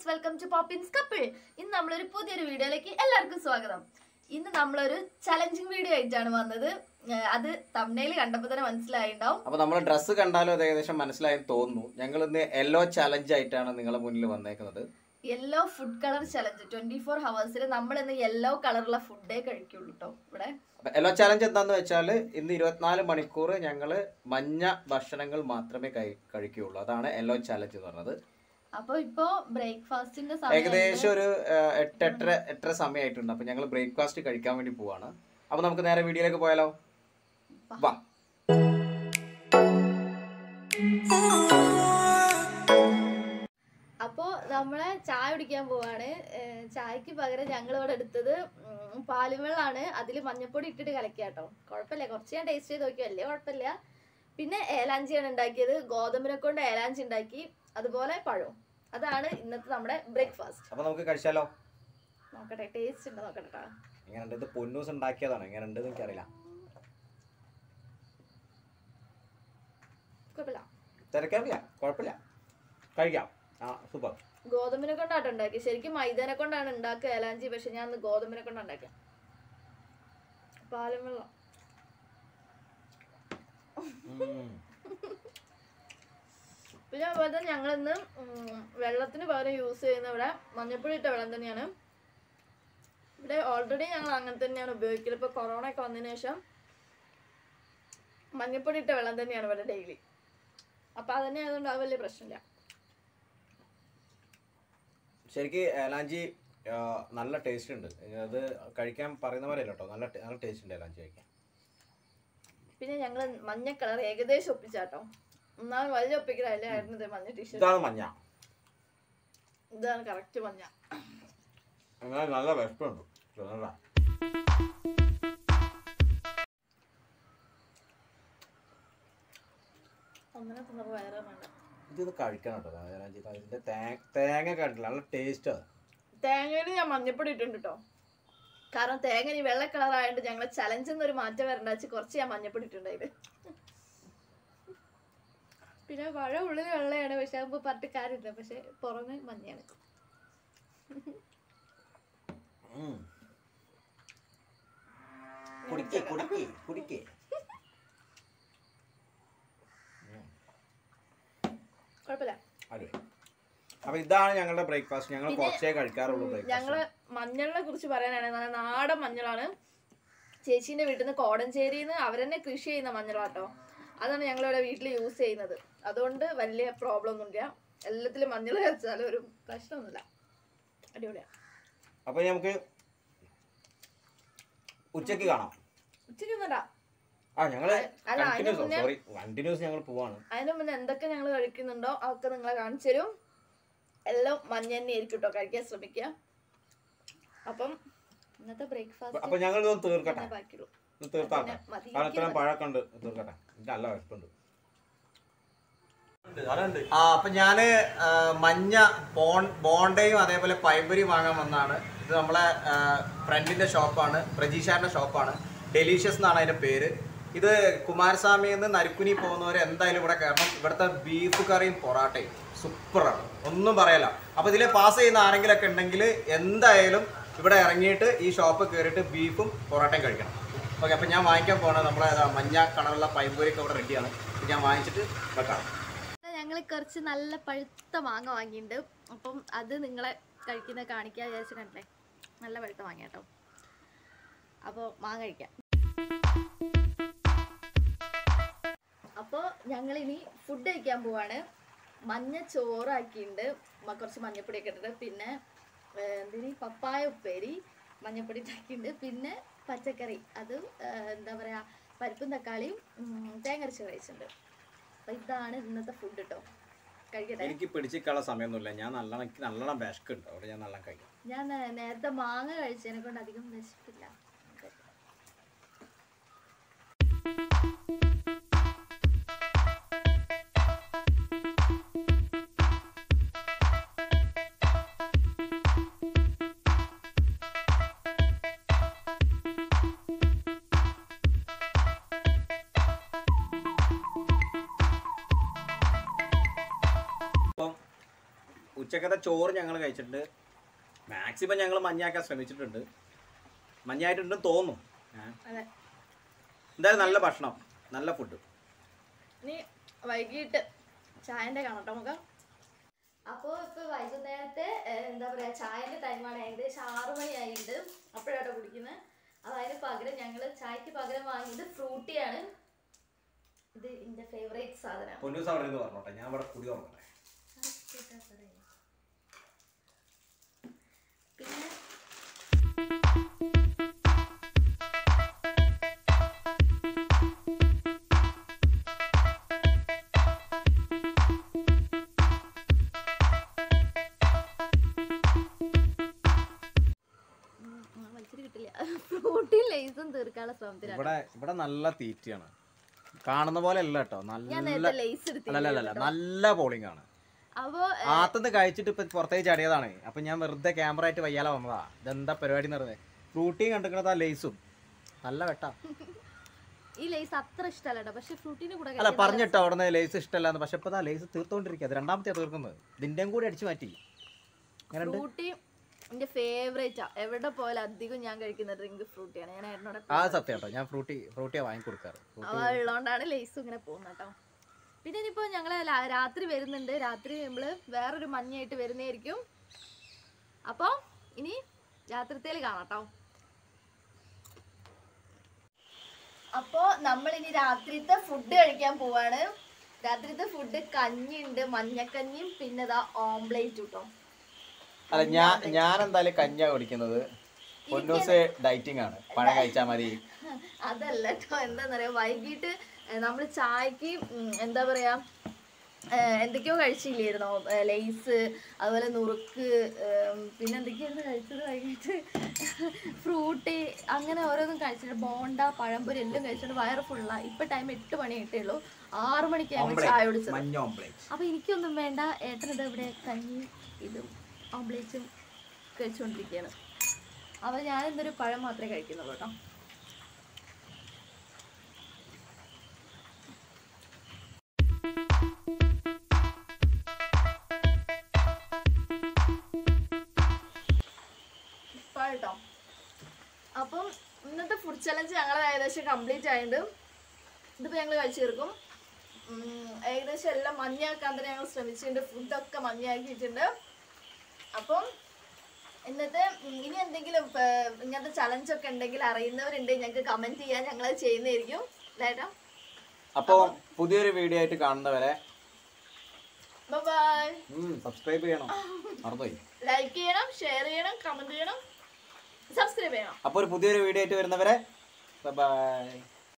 Friends welcome to Poppins couple ഇന്ന് നമ്മളൊരു പുതിയൊരു വീഡിയോയിലേക്ക് എല്ലാവർക്കും സ്വാഗതം ഇന്ന് നമ്മളൊരു ചലഞ്ചിങ് വീഡിയോ ആയിട്ടാണ് വന്നത് ഏഹ് അത് തമ്മനയിൽ കണ്ടപ്പോൾ തന്നെ മനസ്സിലായിണ്ടാവും അപ്പൊ നമ്മൾ ഡ്രസ്സ് കണ്ടാലും അത് ഏകദേശം മനസ്സിലായെന്ന് തോന്നുന്നു ഞങ്ങൾ ഇന്ന് യെല്ലോ ചലഞ്ച് ആയിട്ടാണ് നിങ്ങളെ മുന്നിൽ വന്നേക്കുന്നത് yellow food colour challenge twenty four ഹവേഴ്സിൽ നമ്മൾ ഇന്ന് യെല്ലോ കളറുള്ള ഫുഡേ കഴിക്കുള്ളൂ കേട്ടോ ഇവിടെ അപ്പൊ യെല്ലോ ചലഞ്ച് എന്താന്ന് വെച്ചാൽ ഇന്ന് ഇരുപത്തിനാല് മണിക്കൂർ ഞങ്ങൾ മഞ്ഞ ഭക്ഷണങ്ങൾ മാത്രമേ കഴി- കഴിക്കുകയുള്ളൂ അതാണ് യെല്ലോ ചലഞ്ച് എന്ന് പറഞ്ഞത് അപ്പൊ ഇപ്പോ ബ്രേക്ക്ഫാസ്റ്റിന്റെ ഏകദേശം സമയം ഒരു ഏഹ്, എട്ട് എട്ടര എട്ടര സമയമായിട്ടുണ്ട് അപ്പൊ ഞങ്ങൾ ബ്രേക്ക്ഫാസ്റ്റ് കഴിക്കാൻ വേണ്ടി പോവാണ് അപ്പൊ നമുക്ക് നേരെ വീഡിയോയിലേക്ക് പോയാലോ വാ അപ്പോ നമ്മളെ ചായ കുടിക്കാൻ പോവാണ് ഏഹ് ചായക്ക് പകരം ഞങ്ങൾ ഇവിടെ എടുത്തത് ഉം, പാലുവെള്ളാണ് അതിൽ മഞ്ഞപ്പൊടി ഇട്ടിട്ട് കലക്കിയ കേട്ടോ കുഴപ്പമില്ല കുറച്ച് ഞാൻ ടേസ്റ്റ് ചെയ്ത് നോക്കി വലിയ കുഴപ്പമില്ല പിന്നെ ഏലാഞ്ചിയാണ് ഉണ്ടാക്കിയത് ഗോതമ്പിനെ കൊണ്ട് ഏലാഞ്ചി ഉണ്ടാക്കി അതുപോലെ പഴവും അതാണ് ഇന്നത്തെ നമ്മുടെ ബ്രേക്ക്ഫാസ്റ്റ് അപ്പൊ നമുക്ക് കഴിച്ചാലോ നോക്കട്ടെ ടേസ്റ്റ് ഉണ്ട് നോക്കട്ടെ ട്ടോ. എങ്ങനെയുണ്ട് ഇത് പൊന്നൂസ് ഉണ്ടാക്കിയതാണ് എങ്ങനെയുണ്ട് എനിക്കറിയില്ല കുഴപ്പമില്ല തിരക്കാറില്ല കുഴപ്പമില്ല കഴിക്കാം ആ സൂപ്പർ ഗോതമ്പിനെ കൊണ്ടാട്ടോ ഉണ്ടാക്കി ശരിക്കും മൈദാനെ കൊണ്ടാണ് ഉണ്ടാക്കുക ഏലാഞ്ചി പക്ഷെ ഞാൻ ഇന്ന് ഗോതമ്പിനെ കൊണ്ടാണ് ഉണ്ടാക്കിയ പാലും വെള്ളം പിന്നെ അതുപോലെ തന്നെ ഞങ്ങളിന്ന് ഉം, വെള്ളത്തിന് പകരം യൂസ് ചെയ്യുന്ന ഇവിടെ മഞ്ഞപ്പൊടി ഇട്ട വെള്ളം തന്നെയാണ് ഇവിടെ ഓൾറെഡി ഞങ്ങൾ അങ്ങനെ തന്നെയാണ് ഉപയോഗിക്കല് ഇപ്പോൾ കൊറോണ ഒക്കെ വന്നതിന് ശേഷം മഞ്ഞപ്പൊടി ഇട്ട വെള്ളം തന്നെയാണ് ഇവിടെ ഡെയിലി അപ്പം അത് തന്നെ ആയതുകൊണ്ട് അത് വലിയ പ്രശ്നമില്ല ശരിക്ക് ഏലാഞ്ചി ആ, നല്ല ടേസ്റ്റ് ഉണ്ട് അത് കഴിക്കാൻ പറയുന്ന പോലെ കേട്ടോ നല്ല ടേ- നല്ല ടേസ്റ്റ് ഉണ്ട് ഏലാഞ്ചി കഴിക്കാൻ പിന്നെ ഞങ്ങൾ മഞ്ഞ കളർ ഏകദേശം ഒപ്പിച്ചാട്ടോ എന്നാൽ വലിയ ഒപ്പിക്കലല്ലേ ആയിരുന്നത് മഞ്ഞ ടീഷർട്ട് ഇതാണ് മഞ്ഞ ഇതാണ് കറക്റ്റ് മഞ്ഞ എന്നാൽ നല്ല വിഷമുണ്ട് നല്ല അങ്ങനെ തിന്നപ്പോൾ വയറ് വേണ്ട ഇതൊന്ന് കഴിക്കണം കേട്ടോ ഏലാഞ്ചി അതിന്റെ തേ- തേങ്ങ കണ്ടില്ല നല്ല ടേസ്റ്റ് അത് തേങ്ങയിൽ ഞാൻ മഞ്ഞപ്പൊടി ഇട്ടുണ്ട് കേട്ടോ കാരണം തേങ്ങ ഇനി വെള്ള കളർ ആയതുകൊണ്ട് ഞങ്ങൾ ചലഞ്ചിൽ നിന്ന് ഒരു മാറ്റം വരണ്ട വെച്ച് കുറച്ച് ഞാൻ മഞ്ഞപ്പൊടി ഇട്ടുണ്ടായത് പിന്നെ മഴ ഉള്ളിൽ വെള്ളയാണ് പക്ഷെ ആകുമ്പോൾ പറഞ്ഞിട്ട് കാര്യമില്ല പക്ഷെ പുറമെ മഞ്ഞയാണ് ഉം. കുടിക്ക് കുടിക്ക് കുടിക്ക് കുഴപ്പമില്ല അതെ അപ്പൊ ഇതാണ് ഞങ്ങളുടെ ബ്രേക്ക്ഫാസ്റ്റ് ഞങ്ങൾ പിന്നെ കുറച്ചേ കഴിക്കാറുള്ളൂ ഞങ്ങള് ബ്രേക്ക്ഫാസ്റ്റ് മഞ്ഞളിനെ കുറിച്ച് പറയാനാണ് നല്ല നാടൻ മഞ്ഞളാണ് ചേച്ചീന്റെ വീട്ടിൽ നിന്ന് കോടഞ്ചേരിന്ന് അവരെന്നെ കൃഷി ചെയ്യുന്ന മഞ്ഞളാട്ടോ അതാണ് ഞങ്ങളിവിടെ വീട്ടിൽ യൂസ് ചെയ്യുന്നത് അതുകൊണ്ട് വലിയ പ്രോബ്ലം ഒന്നുമില്ല എല്ലാത്തിലും മഞ്ഞൾ വെച്ചാലും ഒരു പ്രശ്നമൊന്നുമില്ല അടിപൊളിയാ അപ്പൊ ഇനി നമുക്ക് ഉച്ചക്ക് കാണാം ഉച്ചയ്ക്ക് ഒന്നുമില്ല ആ ഞങ്ങള് അല്ല, അതിന് കണ്ടിന്യൂസ് മുന്നേ- സോറി കണ്ടിന്യൂസ് ഞങ്ങൾ പോവാണ് അതിന് മുന്നേ എന്തൊക്കെ ഞങ്ങൾ കഴിക്കുന്നുണ്ടോ അതൊക്കെ നിങ്ങളെ കാണിച്ചു തരും എല്ലാം മഞ്ഞ തന്നെ ആയിരിക്കും കേട്ടോ കഴിക്കാൻ ശ്രമിക്കുക അപ്പം ഇന്നത്തെ ബ്രേക്ക്ഫാസ്റ്റ് അപ്പൊ ഞങ്ങൾ ഇതൊന്ന് തീർക്കട്ടെ ബാക്കിയുള്ളൂ ഇത് തീർത്താട്ടെ പിന്നെ മതി. കാരണം ഇത്രയും പഴക്കം ഉണ്ട് തീർക്കട്ടെ എനിക്ക് നല്ല വിഷപ്പുണ്ട് ആ അപ്പൊ ഞാന് ആ, മഞ്ഞ ബോൺ ബോണ്ടയും അതേപോലെ പൈമ്പരിയും വാങ്ങാൻ വന്നാണ് ഇത് നമ്മളെ ഫ്രണ്ടിന്റെ ഷോപ്പാണ് പ്രജീഷാന്റെ ഷോപ്പാണ് ഡെലീഷ്യസ് എന്നാണ് അതിന്റെ പേര് ഇത് കുമാരസ്വാമിയിൽ നിന്ന് നരുക്കുനി പോകുന്നവർ എന്തായാലും ഇവിടെ കയറണം ഇവിടുത്തെ ബീഫ് കറിയും പൊറാട്ടയും സൂപ്പറാണ് ഒന്നും പറയല അപ്പൊ ഇതിൽ പാസ് ചെയ്യുന്ന ആരെങ്കിലൊക്കെ ഉണ്ടെങ്കിൽ എന്തായാലും ഇവിടെ ഇറങ്ങിയിട്ട് ഈ ഷോപ്പ് കയറിയിട്ട് ബീഫും പൊറോട്ടയും കഴിക്കണം ഓക്കെ അപ്പൊ ഞാൻ വാങ്ങിക്കാൻ പോണത് നമ്മളെ ദാ മഞ്ഞ കളറുള്ള പൈമ്പൂരിയൊക്കെ ഇവിടെ റെഡിയാണ് ഞാൻ വാങ്ങിച്ചിട്ട് വെക്കാം ഞങ്ങൾ കുറച്ച് നല്ല പഴുത്ത മാങ്ങ വാങ്ങിയിട്ടുണ്ട് അപ്പം അത് നിങ്ങളെ കഴിക്കുന്ന കാണിക്കാൻ വിചാരിച്ചു കണ്ടേ നല്ല പഴുത്ത മാങ്ങ കേട്ടോ അപ്പോൾ മാങ്ങ കഴിക്കാം അപ്പോൾ ഞങ്ങളിനി ഫുഡ് കഴിക്കാൻ പോവാണ് മഞ്ഞ ചോറാക്കിയിട്ടുണ്ട് മ- കുറച്ച് മഞ്ഞപ്പൊടിയൊക്കെ ഇട്ടിട്ട് പിന്നെ ഏഹ്, എന്തിന് പപ്പായ ഉപ്പേരി മഞ്ഞപ്പൊടി ഉണ്ടാക്കിയിട്ടുണ്ട് പിന്നെ പച്ചക്കറി അത് ഏഹ്, എന്താ പറയുക പരിപ്പും തക്കാളിയും ഉം, തേങ്ങ അരച്ച് കഴിച്ചിട്ടുണ്ട് അപ്പൊ ഇതാണ് ഇന്നത്തെ ഫുഡ് കേട്ടോ കഴിക്കട്ടെ എനിക്ക് പിടിച്ചിട്ടുള്ള സമയമൊന്നുമില്ല ഞാൻ നല്ലോണം എനിക്ക് നല്ലോണം വിശക്കുണ്ട് അവിടെ ഞാൻ നല്ലോണം കഴിക്കാം ഞാൻ നേ- നേരത്തെ മാങ്ങ കഴിച്ചതിനെ കൊണ്ട് അധികം വിശപ്പില്ല ഉച്ചക്കത്തെ ചോറ് ഞങ്ങൾ കഴിച്ചിട്ടുണ്ട് മാക്സിമം ഞങ്ങൾ മഞ്ഞയാക്കാൻ ശ്രമിച്ചിട്ടുണ്ട് മഞ്ഞയായിട്ടുണ്ടെന്ന് തോന്നും ഏ. അതെ എന്തായാലും നല്ല ഭക്ഷണം നല്ല ഫുഡ് ഇനി വൈകിട്ട് ചായന്റെ കാണട്ടോ നമുക്ക് അപ്പോൾ ഇപ്പൊ വൈകുന്നേരത്തെ ഏഹ്, എന്താ പറയാ ചായന്റെ ടൈമാണ് ഏകദേശം ആറു മണിയായിട്ടുണ്ട് അപ്പോഴാട്ടോ കുടിക്കുന്നത് അത് അതിന് പകരം ഞങ്ങൾ ചായക്ക് പകരം വാങ്ങിയത് ഫ്രൂട്ടിയാണ് ഇത് എന്റെ ഫേവറേറ്റ് സാധനമാണ് പൊന്നൂസ് അവിടെ നിന്ന് പറഞ്ഞോട്ടെ ഞാൻ ഇവിടെ കുടി തുറക്കട്ടെ പിന്നെ ഉം, ഉം, വലിച്ചിട്ട് കിട്ടില്ല ഫ്രൂട്ടിയും ലേസും തീർക്കാനുള്ള ശ്രമത്തിലാണ് ഇവിടെ ഇവിടെ നല്ല തീറ്റയാണ് കാണുന്ന പോലെ അല്ല കേട്ടോ ഞാൻ നല്ല നേരത്തെ ലേസ് അല്ല എടുത്തില്ല അല്ല അല്ല നല്ല ബോളിംഗ് ആണ് അപ്പോ ആത്തുനിന്ന് കഴിച്ചിട്ട് ഇപ്പൊ പുറത്തേക്ക് ചാടിയതാണ് അപ്പൊ ഞാൻ വെറുതെ ക്യാമറ ആയിട്ട് വയ്യാലെ വന്നതാ ഇതെന്താ പരിപാടി എന്ന് ഫ്രൂട്ടി കണ്ടിരിക്കണത് ആ ലേസും നല്ല വെട്ടാ ഈ ലേസ് അത്ര ഇഷ്ടമല്ല കേട്ടോ പക്ഷെ ഫ്രൂട്ടിന്റെ കൂടെ അല്ല പറഞ്ഞിട്ടോ അവിടെ നിന്ന് ലേസ് ഇഷ്ടമല്ലാന്ന് പക്ഷെ ഇപ്പൊ ആ ലേസ് തീർത്തോണ്ടിരിക്കുക അത് രണ്ടാമത്തെ തീർക്കുന്നത് ഇതിന്റെയും കൂടി അടിച്ചു മാറ്റി അങ്ങനെ ഫ്രൂട്ടി എന്റെ ഫേവറേറ്റാ എവിടെ പോയാലും അധികം ഞാൻ കഴിക്കുന്ന ഡ്രിങ്ക് ഫ്രൂട്ടിയാണ് ഞാൻ ഏട്ടനോട് ആ സത്യം കേട്ടോ ഞാൻ ഫ്രൂട്ടി ഫ്രൂട്ടിയാ വാങ്ങിക്കൊടുക്കാറ് അവ ഉള്ളതുകൊണ്ടാണ് ലേസും ഇങ്ങനെ പോകുന്നത് കേട്ടോ പിന്നെ ഇനിയിപ്പോ ഞങ്ങള് ലാ- രാത്രി വരുന്നുണ്ട് രാത്രി നമ്മള് വേറൊരു മഞ്ഞായിട്ട് വരുന്നതായിരിക്കും അപ്പൊ ഇനി രാത്രിത്തേല് കാണാം കേട്ടോ അപ്പോ നമ്മൾ ഇനി രാത്രിത്തെ ഫുഡ് കഴിക്കാൻ പോവാണ് രാത്രിത്തെ ഫുഡ് കഞ്ഞിയുണ്ട് മഞ്ഞക്കഞ്ഞിയും പിന്നെ ഇതാ ഓംപ്ലേറ്റ് കേട്ടോ അല്ല ഞാൻ ഞാൻ എന്തായാലും കഞ്ഞാ കുടിക്കുന്നത് പൊന്നൂസ് ഡയറ്റിംഗ് ആണ് പഴം കഴിച്ചാൽ മതി അതല്ല കേട്ടോ എന്താന്ന് പറയാ വൈകിട്ട് നമ്മൾ ചായക്ക് ഉം, എന്താ പറയാ ഏഹ്, എന്തൊക്കെയോ കഴിച്ചില്ലായിരുന്നോ ഏഹ്, ലേസ് അതുപോലെ നുറുക്ക് ഏഹ്, പിന്നെ എന്തൊക്കെയായിരുന്നു കഴിച്ചത് വൈകിട്ട് ഫ്രൂട്ട് അങ്ങനെ ഓരോന്നും കഴിച്ചിട്ട് ബോണ്ട പഴംപൊരി എല്ലാം കഴിച്ചിട്ട് വയറ് ഫുള്ള ഇപ്പൊ ടൈം എട്ട് മണി ആയിട്ടേ ഉള്ളൂ ആറു മണിക്ക് ഞങ്ങൾ ചായ കുടിച്ചത് മഞ്ഞ ഓംപ്ലേറ്റ് അപ്പൊ എനിക്കൊന്നും വേണ്ട ഏട്ടനിത് ഇവിടെ കഞ്ഞി ഇതും ഓംപ്ലേറ്റും കഴിച്ചുകൊണ്ടിരിക്കുകയാണ് അപ്പൊ ഞാൻ എന്തൊരു പഴം മാത്രമേ കഴിക്കുന്നുള്ളൂ കേട്ടോ കേട്ടോ അപ്പം ഇന്നത്തെ ഫുഡ് ചലഞ്ച് ഞങ്ങൾ ഏകദേശം കംപ്ലീറ്റ് ആയിട്ടുണ്ട് ഇതിപ്പോൾ ഞങ്ങൾ കഴിച്ചു തീർക്കും ഉം, ഏകദേശം എല്ലാം മഞ്ഞയാക്കാൻ തന്നെ ഞങ്ങൾ ശ്രമിച്ചിട്ടുണ്ട് ഫുഡൊക്കെ മഞ്ഞയാക്കിയിട്ടുണ്ട് അപ്പം ഇന്നത്തെ ഉം, ഇനി എന്തെങ്കിലും ഏർ, ഇങ്ങനത്തെ ചലഞ്ച് ഒക്കെ ഉണ്ടെങ്കിൽ അറിയുന്നവരുണ്ടെങ്കിൽ ഞങ്ങൾക്ക് കമന്റ് ചെയ്യാൻ ഞങ്ങൾ ചെയ്യുന്നതായിരിക്കും ഇതായിട്ടോ അപ്പോൾ പുതിയൊരു വീഡിയോ ആയിട്ട് കാണുന്നവരെ ബൈ സബ്സ്ക്രൈബ് ചെയ്യണം മറന്നുപോയി ലൈക്ക് ചെയ്യണം ഷെയർ ചെയ്യണം കമന്റ് ചെയ്യണം സബ്സ്ക്രൈബ് ചെയ്യണം അപ്പോൾ ഒരു പുതിയൊരു വീഡിയോ ആയിട്ട് വരുന്നവരെ ബൈ